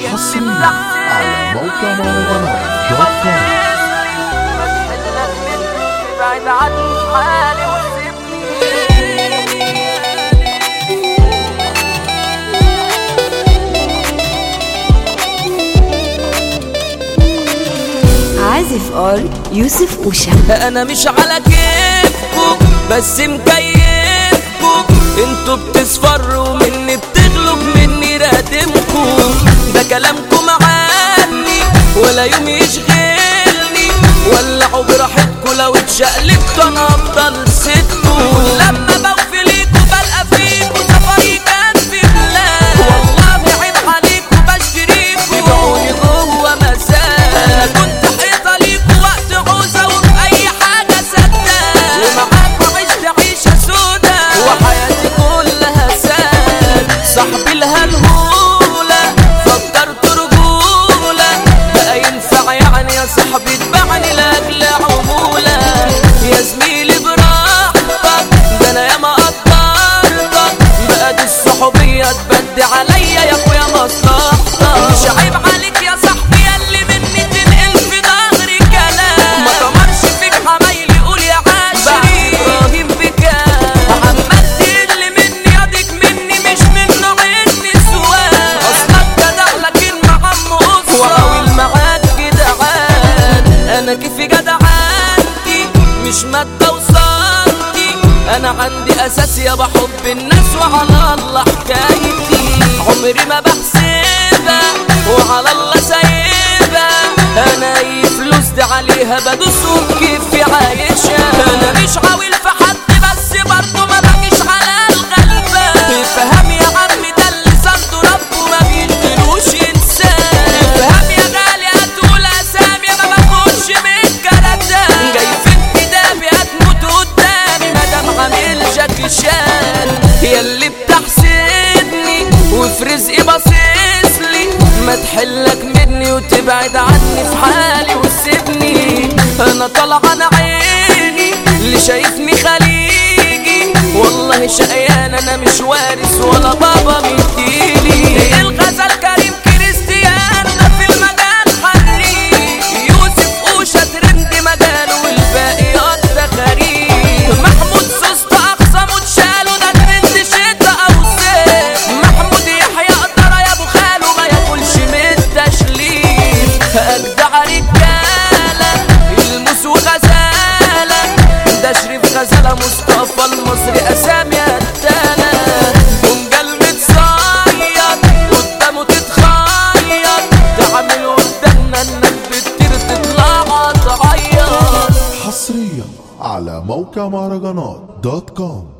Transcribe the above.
حصريا على موقع مهرجانات دوت كوم بعد عني حالي وسيبني عازف اول يوسف اوشا انا مش على كيفكم بس مكيفكم انتوا بتصفروا مني بتغلب مني راتمكم ده كلامكم عني ولا يوم يشغلني ولعوا براحتكم لو اتشقلبتوا انا افضل سيبكم لما بوفي ليكوا بلقى فيكوا سفري كان في بلاد والله عيب عليكوا بشتريكوا بيبيعوني جوه مساء انا كنت حيطه ليكوا وقت عوزه وفي اي حاجه سداد ومعاكوا عشت عيشه سودا وحياتي كلها ساد صاحبي الهلهوله فكرت رجوله بقى ينفع يعني يا صاحبي تبعني لاجل عموله يا زميلي براحتك ده انا ياما قدرتك بقى دي الصحوبيه تبدي عليا يا اخويا مصلحتك مش عيب عليك يا صاحبي ياللي مني تنقل في ظهري كلام ما طمرش فيك حمايلي قول يا عاشري ابراهيم بكام عمال تقل مني ياضك مني مش من نوع النسوان اصلك جدع لكن مع ام اسره واقول معاك جدعان انا كيفي جدعانتي مش مادة وصانتي انا عندي اساس يا بحب الناس وعلى الله حكايتي عمري ما بحسبها وعلى الله سايبها انا اي فلوس دي عليها بدوس وكيفي عايشها انا مش عاويل في حد بس برضه ما باجيش على الغلبان افهم يا عم ده اللي صنده ربه ما بيديلوش انسان افهم يا غالي هتقول اسامي ما باخدش من الكلام جاي في انتدابي هتموت قدامي مادام عامل جاكي شان يا اللي بتحسدني وفي رزقي باصصلي ما تحلك مني وتبعد عني في حالي وتسيبني انا طالعه عيني اللي شايفني خليجي والله شقيان انا مش وارث ولا بابا مديلي الغزل كريم كريستيانو ده في المجال حريق يوسف اوشا ترند مجاله والباقيات ده غريب محمود سوسته اقصى متشاله ده ترند شتا او صيف محمود يحيى قدره يا ابو خاله ما ياكلش من التشليف اجدع رجاله الموس وغزاله ده شريف غزاله مصطفى المصري اسامي قتاله ومجال متصيد قدامه تتخيط تعمل قدامنا انك بتطير تطلع تعيط حصريا على موقع مهرجانات دوت كوم